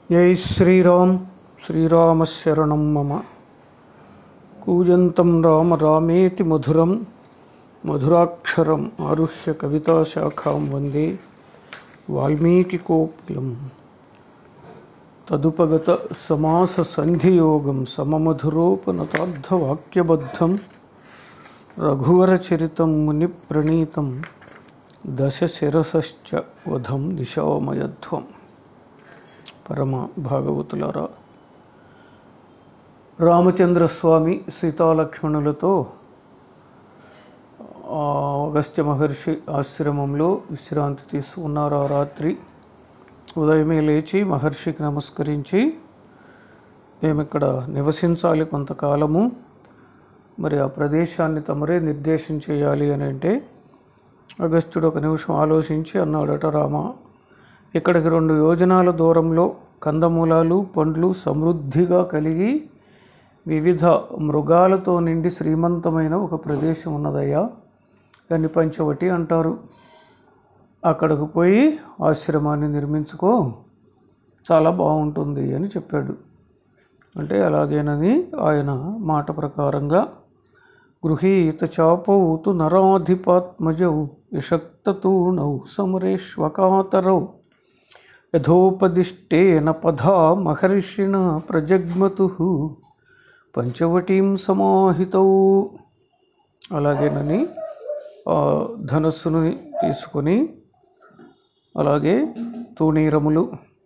జై శ్రీరామ్ శ్రీరామశరణం మమ కూజంతం రామ రామేతి మధురం మధురాక్షరం ఆరుహ్య కవితాశాఖాం వందే వాల్మీకికోకిలం తదుపగత సమాస సంధియోగం సమమధురోపనతార్థవాక్యబద్ధం రఘువరచరితం మునిప్రణీతం దశశిరసశ్చ వధం దిశామయధ్వం పరమ భాగవతులారా రామచంద్రస్వామి సీతాలక్ష్మణులతో ఆ అగస్త్య మహర్షి ఆశ్రమంలో విశ్రాంతి తీసుకున్నారు ఆ రాత్రి ఉదయమే లేచి మహర్షికి నమస్కరించి మేము ఇక్కడ నివసించాలి కొంతకాలము మరి ఆ ప్రదేశాన్ని తమరే నిర్దేశం చేయాలి అని అంటే అగస్త్యుడు ఒక నిమిషం ఆలోచించి అన్నాడట రామ ఇక్కడికి రెండు యోజనాల దూరంలో కందమూలాలు పండ్లు సమృద్ధిగా కలిగి వివిధ మృగాలతో నిండి శ్రీమంతమైన ఒక ప్రదేశం ఉన్నదయ్యా దాన్ని పంచవటి అంటారు అక్కడికి పోయి ఆశ్రమాన్ని నిర్మించుకో చాలా బాగుంటుంది అని చెప్పాడు అంటే అలాగేనని ఆయన మాట ప్రకారంగా గృహీత చాపౌతు నరాధిపాత్మజౌ విషక్తతూణౌ సమరేష్వకాతరౌ యథోపదిష్టేన పథా మహర్షిణ ప్రజగ్మతు పంచవటీం సమాహితౌ అలాగేనని ఆ ధనస్సును తీసుకొని అలాగే తూణీరములు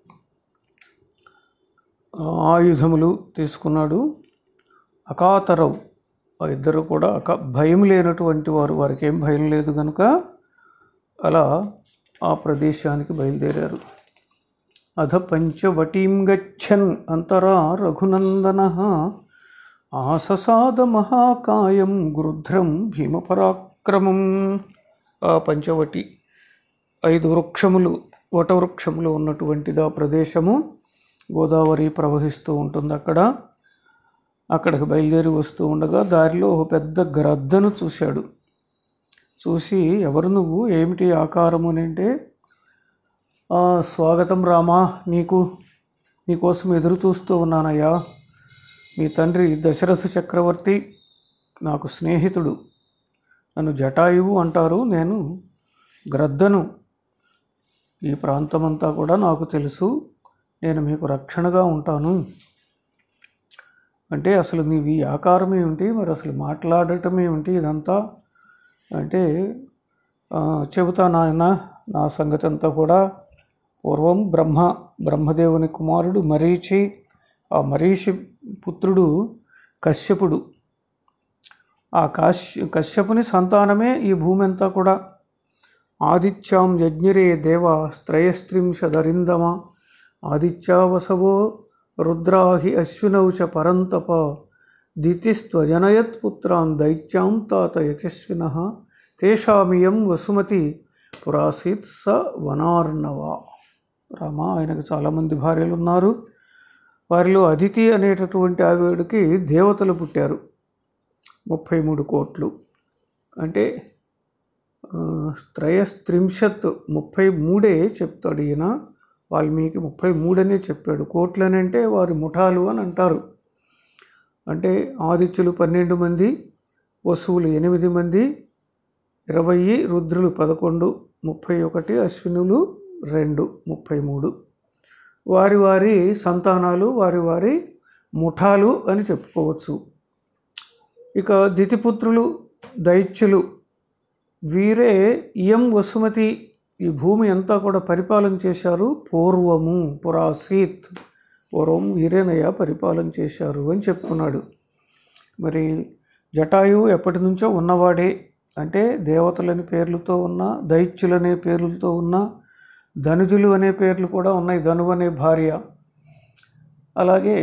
ఆయుధములు తీసుకున్నాడు అకాతరవు ఆ ఇద్దరు కూడా అక భయం లేనటువంటి వారు వారికి ఏం భయం లేదు కనుక అలా ఆ ప్రదేశానికి బయలుదేరారు అధ పంచవటీం గచ్చన్ అంతరా రఘునందన ఆససాద మహాకాయం గృధ్రం భీమపరాక్రమం ఆ పంచవటి ఐదు వృక్షములు వటవృక్షములు ఉన్నటువంటిది ఆ ప్రదేశము గోదావరి ప్రవహిస్తూ ఉంటుంది అక్కడ అక్కడికి బయలుదేరి వస్తూ ఉండగా దారిలో ఒక పెద్ద గ్రద్దను చూశాడు చూసి ఎవరు నువ్వు ఏమిటి ఆకారము అని అంటే "ఆ, స్వాగతం రామా నీకు నీకోసం ఎదురు చూస్తూ ఉన్నానయ్యా మీ తండ్రి దశరథ చక్రవర్తి నాకు స్నేహితుడు నన్ను జటాయువు అంటారు నేను గ్రద్దను ఈ ప్రాంతమంతా కూడా నాకు తెలుసు నేను మీకు రక్షణగా ఉంటాను అంటే అసలు నీవి ఈ ఆకారం ఏమిటి మరి అసలు మాట్లాడటం ఏమిటి ఇదంతా అంటే "ఆ, చెబుతా నాయన నా సంగతి అంతా కూడా పూర్వం బ్రహ్మ బ్రహ్మదేవుని కుమారుడు మరీచి ఆ మరీషి పుత్రుడు కశ్యపుడు ఆ కాశ్య కశ్యపుని సంతానమే ఈ భూమి అంతా కూడా ఆదిత్యాం యజ్ఞిరే దేవ త్రయస్త్రింశదరిందమ ఆదిత్యా వసవో రుద్రాహి అశ్వినౌ చ పరంతప దితిస్త్వజనయత్ పుత్రాన్ దైత్యాం తాత యశస్విన తేషామియం వసుమతి పురాసీత్ స వనార్ణవ రామ ఆయనకు చాలామంది భార్యలు ఉన్నారు వారిలో అదితి అనేటటువంటి ఆవిడకి దేవతలు పుట్టారు ముప్పై మూడు కోట్లు అంటే ఆ, త్రయస్త్రింశత్ ముప్పై మూడే చెప్తాడు ఈయన వాల్మీకి ముప్పై మూడనే చెప్పాడు కోట్లని అంటే వారి ముఠాలు అని అంటారు అంటే ఆదిత్యులు పన్నెండు మంది వసువులు ఎనిమిది మంది ఇరవై రుద్రులు పదకొండు ముప్పై ఒకటి అశ్వినులు రెండు ముప్పై మూడు వారి వారి సంతానాలు వారి వారి ముఠాలు అని చెప్పుకోవచ్చు ఇక దితిపుత్రులు దైత్యులు వీరే ఇయం వసుమతి ఈ భూమి అంతా కూడా పరిపాలన చేశారు పూర్వము పురాసీత్ పూర్వం వీరేనయ్య పరిపాలన చేశారు అని చెప్తున్నాడు మరి జటాయువు ఎప్పటి నుంచో ఉన్నవాడే అంటే దేవతలని పేర్లతో ఉన్న దైత్యులనే పేర్లతో ఉన్న ధనుజులు అనే పేర్లు కూడా ఉన్నాయి ధనువు అనే భార్య అలాగే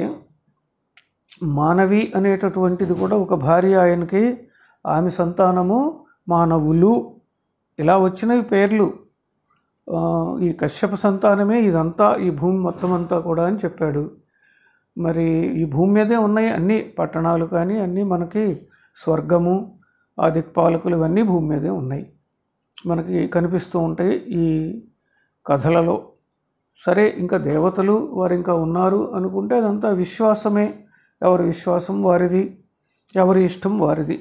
మానవి అనేటటువంటిది కూడా ఒక భార్య ఆయనకి ఆమె సంతానము మానవులు ఇలా వచ్చినవి పేర్లు ఆ, ఈ కశ్యప సంతానమే ఇదంతా ఈ భూమి మొత్తం అంతా కూడా అని చెప్పాడు మరి ఈ భూమి మీదే ఉన్నాయి అన్ని పట్టణాలు కానీ అన్నీ మనకి స్వర్గము ఆ దిక్పాలకులు ఇవన్నీ భూమి మీదే ఉన్నాయి మనకి కనిపిస్తూ ఉంటాయి ఈ కథలలో సరే ఇంకా దేవతలు వారు ఇంకా ఉన్నారు అనుకుంటే అదంతా విశ్వాసమే ఎవరి విశ్వాసం వారిది ఎవరి ఇష్టం వారిది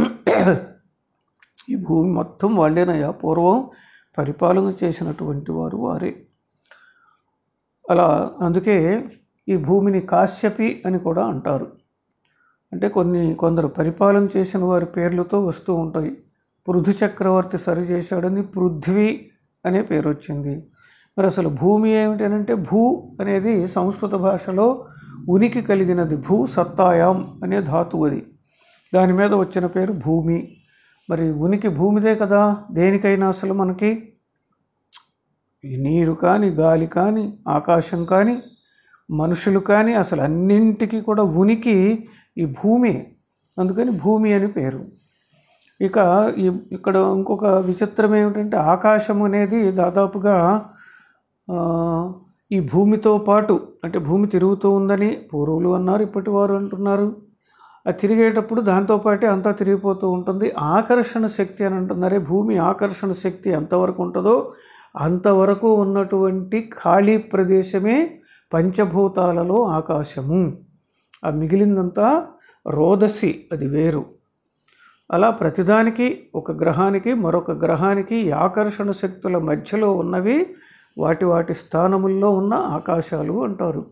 ఈ భూమి మొత్తం వాళ్ళేనయ్యా పూర్వం పరిపాలన చేసినటువంటి వారు వారే అలా అందుకే ఈ భూమిని కాశ్యపి అని కూడా అంటారు అంటే కొన్ని కొందరు పరిపాలన చేసిన వారి పేర్లతో వస్తూ ఉంటాయి పృథు చక్రవర్తి సరి చేశాడని పృథ్వీ అనే పేరు వచ్చింది మరి అసలు భూమి ఏమిటనంటే భూ అనేది సంస్కృత భాషలో ఉనికి కలిగినది భూ సత్తాయాం అనే ధాతువు అది దాని మీద వచ్చిన పేరు భూమి మరి ఉనికి భూమిదే కదా దేనికైనా అసలు మనకి ఈ నీరు కానీ గాలి కానీ ఆకాశం కానీ మనుషులు కానీ అసలు అన్నింటికి కూడా ఉనికి ఈ భూమి అందుకని భూమి అని పేరు ఇక ఈ ఇక్కడ ఇంకొక విచిత్రం ఏమిటంటే ఆకాశం అనేది దాదాపుగా ఆ, ఈ భూమితో పాటు అంటే భూమి తిరుగుతూ ఉందని పూర్వులు అన్నారు ఇప్పటి వారు అంటున్నారు అది తిరిగేటప్పుడు దాంతోపాటే అంతా తిరిగిపోతూ ఉంటుంది ఆకర్షణ శక్తి అని అంటున్నారే భూమి ఆకర్షణ శక్తి ఎంతవరకు ఉంటుందో అంతవరకు ఉన్నటువంటి ఖాళీ ప్రదేశమే పంచభూతాలలో ఆకాశము ఆ మిగిలిందంతా రోదసి అది వేరు అలా ప్రతిదానికి ఒక గ్రహానికి మరొక గ్రహానికి ఈ ఆకర్షణ శక్తుల మధ్యలో ఉన్నవి వాటి వాటి స్థానముల్లో ఉన్న ఆకాశాలు అంటారు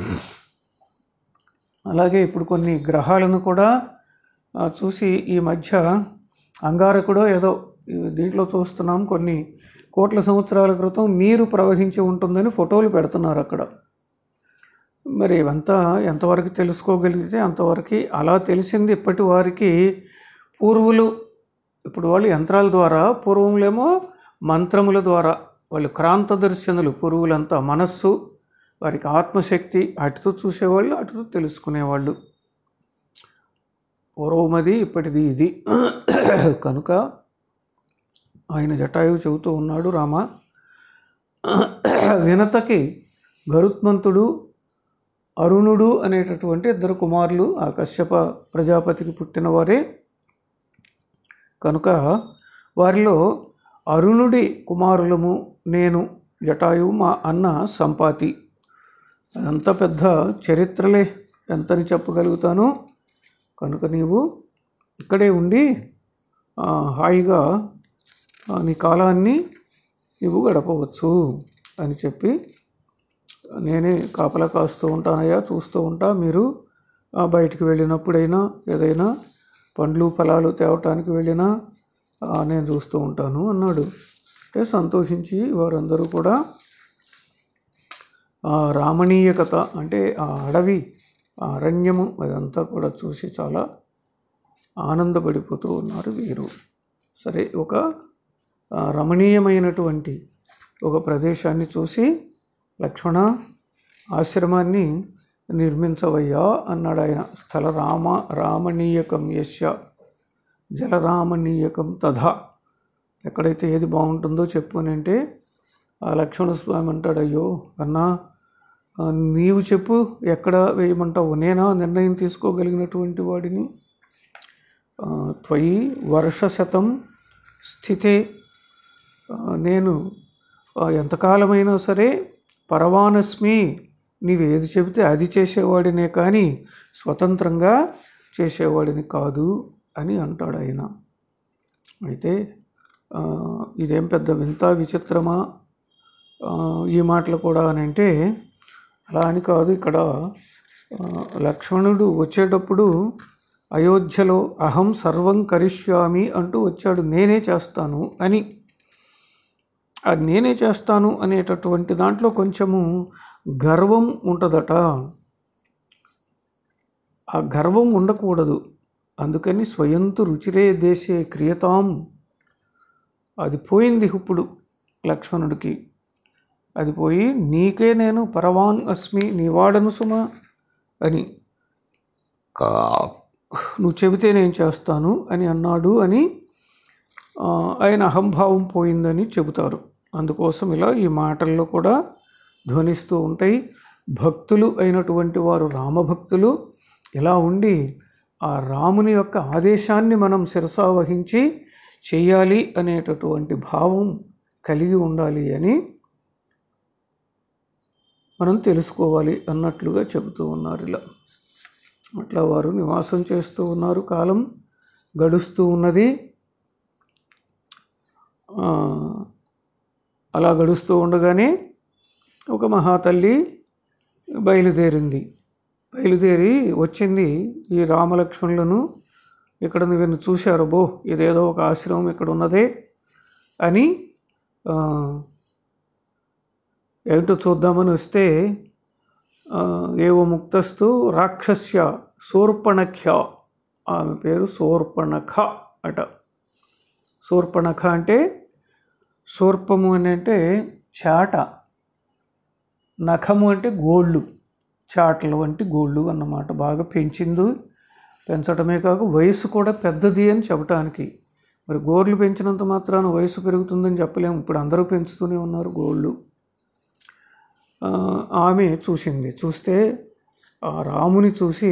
అలాగే ఇప్పుడు కొన్ని గ్రహాలను కూడా ఆ, చూసి ఈ మధ్య అంగారకుడో ఏదో ఈ దీంట్లో చూస్తున్నాం కొన్ని కోట్ల సంవత్సరాల క్రితం నీరు ప్రవహించి ఉంటుందని ఫోటోలు పెడుతున్నారు అక్కడ మరి ఇవంతా ఎంతవరకు తెలుసుకోగలిగితే అంతవరకు అలా తెలిసింది ఇప్పటి వారికి పూర్వులు ఇప్పుడు వాళ్ళు యంత్రాల ద్వారా పూర్వములేమో మంత్రముల ద్వారా వాళ్ళు క్రాంతదర్శనులు పూర్వులంతా మనస్సు వారికి ఆత్మశక్తి అటుతో చూసేవాళ్ళు అటుతో తెలుసుకునేవాళ్ళు పూర్వమది ఇప్పటిది ఇది కనుక ఆయన జటాయువు చెబుతూ ఉన్నాడు రామ వినతకి గరుత్మంతుడు అరుణుడు అనేటటువంటి ఇద్దరు కుమారులు ఆ కశ్యప ప్రజాపతికి పుట్టినవారే కనుక వారిలో అరుణుడి కుమారులము నేను జటాయువు మా అన్న సంపాతి అంత పెద్ద చరిత్రలే ఎంతని చెప్పగలుగుతాను కనుక నీవు ఇక్కడే ఉండి ఆ, హాయిగా ఆ, నీ కాలాన్ని నీవు గడపవచ్చు అని చెప్పి నేనే కాపలా కాస్తూ ఉంటానయ్యా చూస్తూ ఉంటా మీరు ఆ, బయటికి వెళ్ళినప్పుడైనా ఏదైనా పండ్లు ఫలాలు తేవటానికి వెళ్ళినా ఆ, నేను చూస్తూ ఉంటాను అన్నాడు అంటే సంతోషించి వారందరూ కూడా ఆ రామణీయకత అంటే ఆ అడవి ఆ అరణ్యము అదంతా కూడా చూసి చాలా ఆనందపడిపోతూ ఉన్నారు వీరు సరే ఒక ఆ, రమణీయమైనటువంటి ఒక ప్రదేశాన్ని చూసి లక్ష్మణ ఆశ్రమాన్ని నిర్మించవయ్యా అన్నాడు ఆయన స్థల రామ రామణీయకం యస్య జలరామణీయకం తథా ఎక్కడైతే ఏది బాగుంటుందో చెప్పు అని అంటే ఆ లక్ష్మణ స్వామి అంటాడు అయ్యో అన్నా ఆ, నీవు చెప్పు ఎక్కడ వేయమంటావు నేనా నిర్ణయం తీసుకోగలిగినటువంటి వాడిని ఆ, త్వయి వర్షశతం స్థితే ఆ, నేను ఆ, ఎంతకాలమైనా సరే పరవానస్మి నీవు ఏది చెబితే అది చేసేవాడినే కానీ స్వతంత్రంగా చేసేవాడిని కాదు అని అంటాడు ఆయన అయితే ఆ, ఇదేం పెద్ద వింత విచిత్రమా ఆ, ఈ మాటలు కూడా అని అంటే అలా అని కాదు ఇక్కడ ఆ, లక్ష్మణుడు వచ్చేటప్పుడు అయోధ్యలో అహం సర్వం కరిష్యామి అంటూ వచ్చాడు నేనే చేస్తాను అని అది నేనే చేస్తాను అనేటటువంటి దాంట్లో కొంచెము గర్వం ఉంటుందట ఆ గర్వం ఉండకూడదు అందుకని స్వయంతు రుచిరే దేశే క్రియతాం అది పోయింది ఇప్పుడు లక్ష్మణుడికి అది పోయి నీకే నేను పరవాన్ అస్మి నీవాడను సుమా అని నువ్వు చెబితే నేను చేస్తాను అని అన్నాడు అని ఆ, ఆయన అహంభావం పోయిందని చెబుతారు అందుకోసం ఇలా ఈ మాటల్లో కూడా ధ్వనిస్తూ ఉంటాయి భక్తులు అయినటువంటి వారు రామభక్తులు ఇలా ఉండి ఆ రాముని యొక్క ఆదేశాన్ని మనం శిరసావహించి చెయ్యాలి అనేటటువంటి భావం కలిగి ఉండాలి అని మనం తెలుసుకోవాలి అన్నట్లుగా చెబుతూ ఉన్నారు ఇలా అట్లా వారు నివాసం చేస్తూ ఉన్నారు కాలం గడుస్తూ ఉన్నది ఆ, అలా గడుస్తూ ఉండగానే ఒక మహాతల్లి బయలుదేరింది బయలుదేరి వచ్చింది ఈ రామలక్ష్మణులను ఇక్కడ వీరిని చూశారు బో ఇదేదో ఒక ఆశ్రమం ఇక్కడ ఉన్నదే అని ఆ, ఏమిటో చూద్దామని వస్తే ఆ, ఏవో ముక్తస్తు రాక్షస్య శూర్పణఖ్య ఆమె పేరు శూర్పణఖ అట శూర్పణఖ అంటే శూర్పము అని అంటే చాట నఖము అంటే గోళ్ళు చాటల వంటి గోళ్ళు అన్నమాట బాగా పెంచింది పెంచడమే కాక వయసు కూడా పెద్దది అని చెప్పటానికి మరి గోర్లు పెంచినంత మాత్రాన వయసు పెరుగుతుందని చెప్పలేము ఇప్పుడు అందరూ పెంచుతూనే ఉన్నారు గోళ్ళు ఆ, ఆమె చూసింది చూస్తే ఆ రాముని చూసి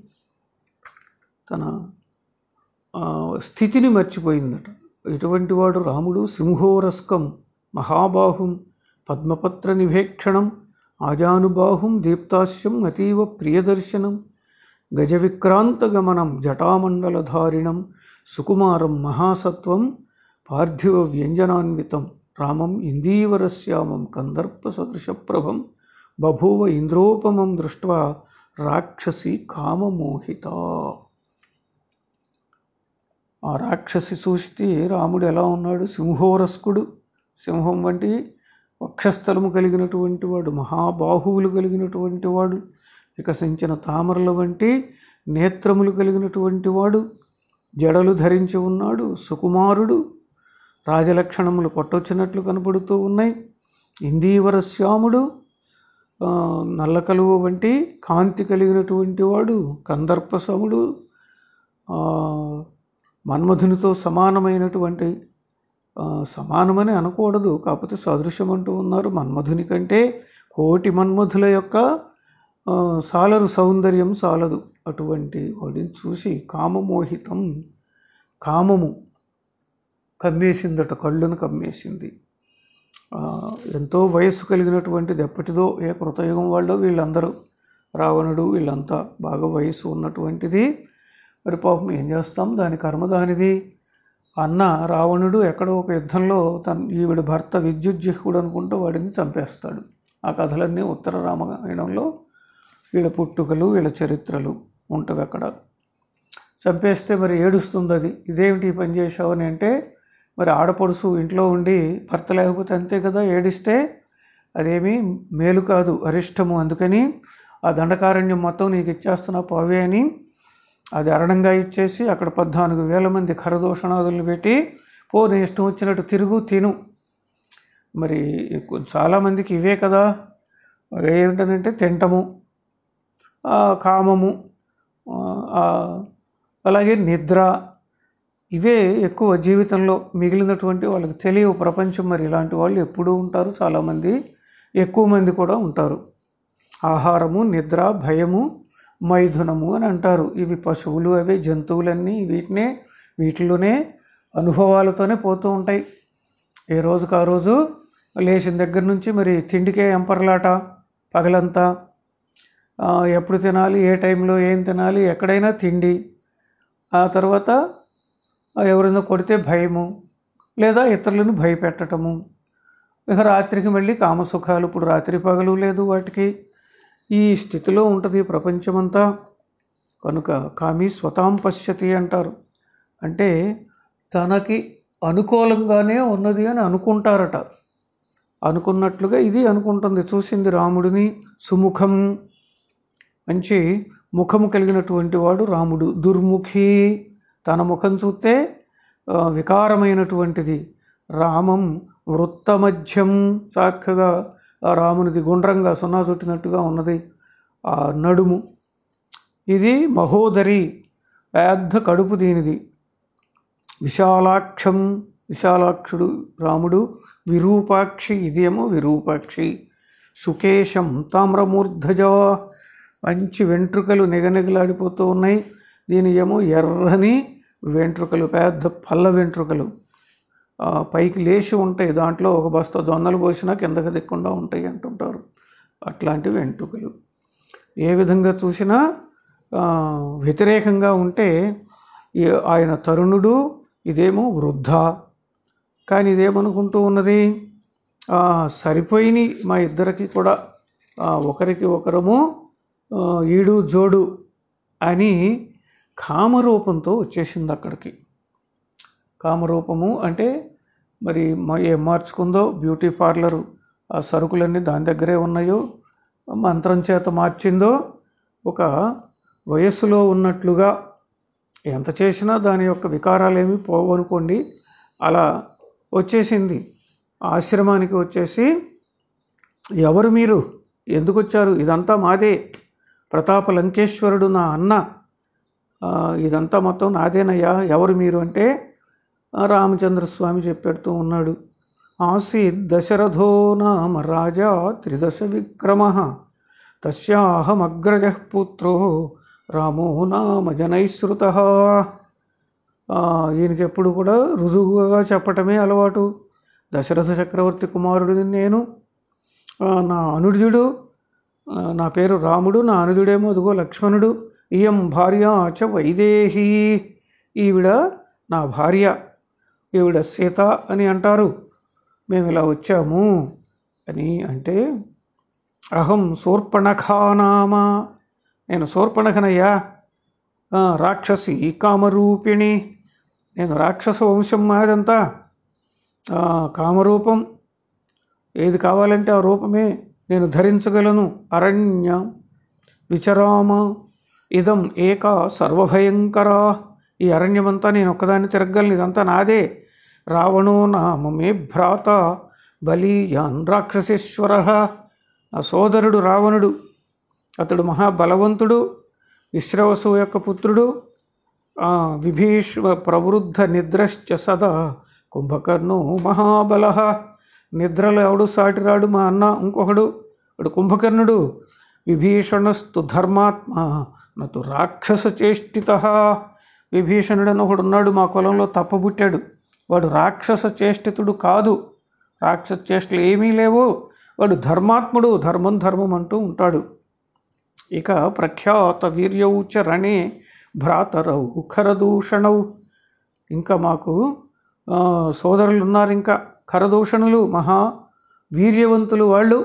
తన ఆ, స్థితిని మర్చిపోయిందట ఇటువంటి వాడు రాముడు సింహోరస్కం మహాబాహుం పద్మపత్ర నివేక్షణం ఆజానుబాహుం దీప్తాస్యం అతీవ ప్రియదర్శనం గజవిక్రాంతగమనం జటామండలధారిణం సుకుమారం మహాసత్వం పార్థివ వ్యంజనాన్వితం రామం ఇందీవరశ్యామం కందర్ప సదృశప్రభం బభూవ ఇంద్రోపమం దృష్ట్వా రాక్షసి కామమోహిత ఆ రాక్షసి చూస్తే రాముడు ఎలా ఉన్నాడు సింహోరస్కుడు సింహం వంటి వక్షస్థలము కలిగినటువంటి వాడు మహాబాహువులు కలిగినటువంటి వాడు వికసించిన తామరల వంటి నేత్రములు కలిగినటువంటి వాడు జడలు ధరించి ఉన్నాడు సుకుమారుడు రాజలక్షణములు కొట్టొచ్చినట్లు కనపడుతూ ఉన్నాయి ఇందీవర శ్యాముడు ఆ, నల్ల కలువ వంటి కాంతి కలిగినటువంటి వాడు కందర్పసముడు ఆ, మన్మధునితో సమానమైనటువంటి ఆ, సమానమని అనకూడదు కాకపోతే సదృశ్యం అంటూ ఉన్నారు మన్మధుని కంటే కోటి మన్మధుల యొక్క ఆ, సాలరు సౌందర్యం సాలదు అటువంటి వాడిని చూసి కామమోహితం కామము కమ్మేసిందట కళ్ళును కమ్మేసింది ఆ, ఎంతో వయస్సు కలిగినటువంటిది ఎప్పటిదో ఏ కృతయుగం వాళ్ళు వీళ్ళందరూ రావణుడు వీళ్ళంతా బాగా వయసు ఉన్నటువంటిది మరి పాపం ఏం చేస్తాం దాని కర్మ దానిది అన్న రావణుడు ఎక్కడో ఒక యుద్ధంలో తన ఈవిడ భర్త విద్యుజ్జిహ్వుడు అనుకుంటూ వాడిని చంపేస్తాడు ఆ కథలన్నీ ఉత్తర రామాయణంలో వీళ్ళ పుట్టుకలు వీళ్ళ చరిత్రలు ఉంటవి అక్కడ చంపేస్తే మరి ఏడుస్తుంది అది ఇదేమిటి ఈ పని చేశావని అంటే మరి ఆడపడుసు ఇంట్లో ఉండి భర్త లేకపోతే అంతే కదా ఏడిస్తే అదేమీ మేలు కాదు అరిష్టము అందుకని ఆ దండకారణ్యం మొత్తం నీకు ఇచ్చేస్తున్నా పోవే అని అది అరణంగా ఇచ్చేసి అక్కడ పద్నాలుగు వేల మంది ఖరదూషణాదులను పెట్టి పో నీ ఇష్టం వచ్చినట్టు తిరుగు తిను మరి ఎక్కువ- చాలామందికి ఇవే కదా ఏంటంటే తింటము ఆ, కామము ఆ, ఆ, అలాగే నిద్ర ఇవే ఎక్కువ జీవితంలో మిగిలినటువంటి వాళ్ళకి తెలియవు ప్రపంచం మరి ఇలాంటి వాళ్ళు ఎప్పుడూ ఉంటారు చాలామంది ఎక్కువ మంది కూడా ఉంటారు ఆహారము నిద్ర భయము మైథునము అని అంటారు ఇవి పశువులు అవే జంతువులన్నీ వీటినే వీటిలోనే అనుభవాలతోనే పోతూ ఉంటాయి ఏ రోజుకు ఆ రోజు లేచిన దగ్గర నుంచి మరి తిండికే ఎంపర్లాట పగలంతా ఆ, ఎప్పుడు తినాలి ఏ టైంలో ఏం తినాలి ఎక్కడైనా తిండి ఆ తర్వాత ఆ, ఎవరైనా కొడితే భయము లేదా ఇతరులను భయపెట్టటము ఇక రాత్రికి మళ్ళీ కామసుఖాలు ఇప్పుడు రాత్రి పగలు లేదు వాటికి ఈ స్థితిలో ఉంటుంది ప్రపంచమంతా కనుక కామి స్వతాం పశ్యతి అంటారు అంటే తనకి అనుకూలంగానే ఉన్నది అని అనుకుంటారట అనుకున్నట్లుగా ఇది అనుకుంటుంది చూసింది రాముడిని సుముఖం మంచి ముఖము కలిగినటువంటి వాడు రాముడు దుర్ముఖి తన ముఖం చూస్తే ఆ, వికారమైనటువంటిది రామం వృత్తమధ్యం చక్కగా ఆ రామునిది గుండ్రంగా సున్నా చుట్టినట్టుగా ఉన్నది ఆ నడుము ఇది మహోదరి పెద్ద కడుపు దీనిది విశాలాక్షం విశాలాక్షుడు రాముడు విరూపాక్షి ఇదేమో విరూపాక్షి సుకేశం తామ్రమూర్ధజ మంచి వెంట్రుకలు నిగనిగలాడిపోతూ ఉన్నాయి దీని ఏమో ఎర్రని వెంట్రుకలు పెద్ద పల్ల వెంట్రుకలు ఆ, పైకి లేచి ఉంటాయి దాంట్లో ఒక బస్తా జొన్నలు పోసినా కిందకి దిక్కుండా ఉంటాయి అంటుంటారు అట్లాంటి వెంట్రుకలు ఏ విధంగా చూసినా ఆ, వ్యతిరేకంగా ఉంటే ఈ- ఆయన తరుణుడు ఇదేమో వృద్ధ కానీ ఇదేమనుకుంటూ ఉన్నది ఆ, సరిపోయినాయి మా ఇద్దరికి కూడా ఆ, ఒకరికి ఒకరము ఆ, ఈడు జోడు అని కామరూపంతో వచ్చేసింది అక్కడికి కామరూపము అంటే మరి మ- ఏం మార్చుకుందో బ్యూటీ పార్లరు ఆ సరుకులన్నీ దాని దగ్గరే ఉన్నాయో మంత్రం చేత మార్చిందో ఒక వయస్సులో ఉన్నట్లుగా ఎంత చేసినా దాని యొక్క వికారాలు ఏమి పోవనుకోండి అలా వచ్చేసింది ఆశ్రమానికి వచ్చేసి ఎవరు మీరు ఎందుకు వచ్చారు ఇదంతా మాదే ప్రతాప లంకేశ్వరుడు నా అన్న ఆ, ఇదంతా మొత్తం నాదేనయ్యా ఎవరు మీరు అంటే ఆ, రామచంద్రస్వామి చెప్పెడుతూ ఉన్నాడు ఆసీద్ దశరథో నామ రాజా త్రిదశ విక్రమ తస్యాహమగ్రజ పుత్రో రామో నామ జనైశ్రుత ఈయనకి ఎప్పుడు కూడా రుజువుగా చెప్పటమే అలవాటు దశరథ చక్రవర్తి కుమారుడిని నేను ఆ, నా అనుజుడు ఆ, నా పేరు రాముడు నా అనుజుడేమో అదిగో లక్ష్మణుడు ఇయం భార్య చ వైదేహి ఈవిడ నా భార్య ఈవిడ సీత అని అంటారు మేము ఇలా వచ్చాము అని అంటే అహం శూర్పణఖానామా నేను శూర్పణఖనయ్యా ఆ, రాక్షసి కామరూపిణి నేను రాక్షస వంశం మాదంతా ఆ, కామరూపం ఏది కావాలంటే ఆ రూపమే నేను ధరించగలను అరణ్య విచరామ ఇదం ఏక సర్వభయంకర ఈ అరణ్యమంతా నేను ఒక్కదాన్ని తిరగలను ఇదంతా నాదే రావణో నామ మే భ్రాత బలీయాన్ రాక్షసేశ్వర నా సోదరుడు రావణుడు అతడు మహాబలవంతుడు విశ్రవసు యొక్క పుత్రుడు ఆ, విభీష్మ ప్రవృద్ధ నిద్రశ్చ సదా కుంభకర్ణో మహాబల నిద్రలో ఎవడు సాటిరాడు మా అన్న ఇంకొకడు వాడు కుంభకర్ణుడు విభీషణస్తు ధర్మాత్మ నతు రాక్షస చేష్టిత విభీషణుడు అని ఒకడు ఉన్నాడు మా కులంలో తప్పబుట్టాడు వాడు రాక్షస చేష్టితుడు కాదు రాక్షస చేష్టలు ఏమీ లేవు వాడు ధర్మాత్ముడు ధర్మం ధర్మం అంటూ ఉంటాడు ఇక ప్రఖ్యాత వీర్యౌ చ రణే భ్రాతరౌ ఖరదూషణౌ ఇంకా మాకు ఆ, సోదరులు ఉన్నారు ఇంకా ఖరదూషణులు మహా వీర్యవంతులు వాళ్ళు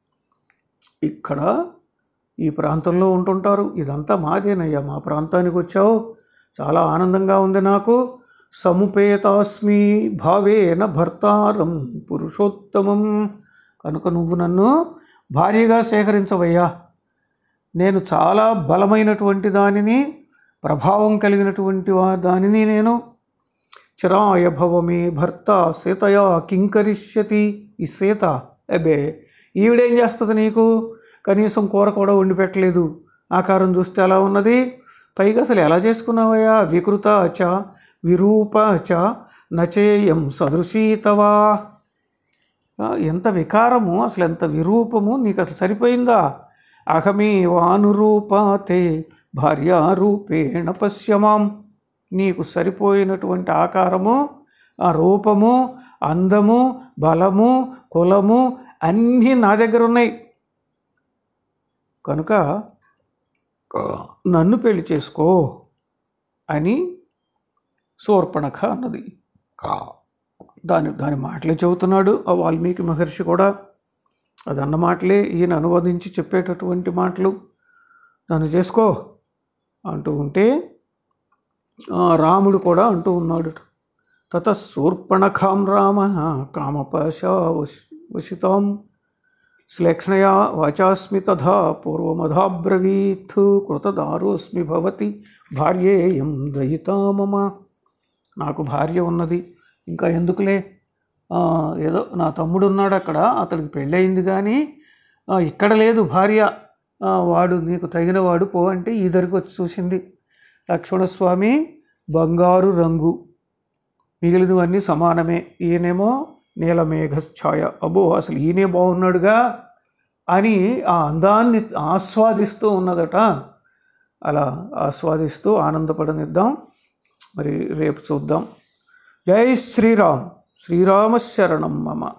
ఇక్కడ ఈ ప్రాంతంలో ఉంటుంటారు ఇదంతా మాదేనయ్యా మా ప్రాంతానికి వచ్చావు చాలా ఆనందంగా ఉంది నాకు సముపేతాస్మి భావేన భర్తారం పురుషోత్తమం కనుక నువ్వు నన్ను భార్యగా సేకరించవయ్యా నేను చాలా బలమైనటువంటి దానిని ప్రభావం కలిగినటువంటి వా- దానిని నేను చిరాయ భవమే భర్త సీతయా కింకరిష్యతి ఈ సీత అబ్బే ఈవిడేం చేస్తుంది నీకు కనీసం కూర కూడా వండి పెట్టలేదు ఆకారం చూస్తే ఎలా ఉన్నది పైగా అసలు ఎలా చేసుకున్నావయ్యా వికృత చ విరూప చ నచేయం సదృశీతవా ఆ, ఎంత వికారము అసలు ఎంత విరూపము నీకు అసలు సరిపోయిందా అహమే వానురూపాతే భార్యారూపేణ పశ్యమాం నీకు సరిపోయినటువంటి ఆకారము ఆ రూపము అందము బలము కులము అన్నీ నా దగ్గర ఉన్నాయి కనుక నన్ను పెళ్లి చేసుకో అని శూర్పణఖ అన్నది దాని దాని మాటలే చెబుతున్నాడు ఆ వాల్మీకి మహర్షి కూడా అది అన్న మాటలే ఈయన అనువదించి చెప్పేటటువంటి మాటలు నన్ను చేసుకో అంటూ ఉంటే ఆ, రాముడు కూడా అంటూ ఉన్నాడు తత శూర్పణఖాం రామ కామపాశ వశితాం శ్లేక్షణయా వాచాస్మి తథా పూర్వమధాబ్రవీత్ కృతదారోస్మి భవతి భార్యేయం దయితా మమ నాకు భార్య ఉన్నది ఇంకా ఎందుకులే ఆ, ఏదో నా తమ్ముడు ఉన్నాడు అక్కడ అతడికి పెళ్ళయింది కానీ ఆ, ఇక్కడ లేదు భార్య ఆ, వాడు నీకు తగిన వాడు పో అంటే ఈ దగ్గరికి వచ్చి చూసింది లక్ష్మణస్వామి బంగారు రంగు మిగిలినవన్నీ సమానమే ఈయనేమో నీలమేఘ ఛాయ అబ్బో అసలు ఈయనే బాగున్నాడుగా అని ఆ అందాన్ని ఆస్వాదిస్తూ ఉన్నదట అలా ఆస్వాదిస్తూ ఆనందపడనిద్దాం మరి రేపు చూద్దాం జై శ్రీరామ్ శ్రీరామ శరణం మమ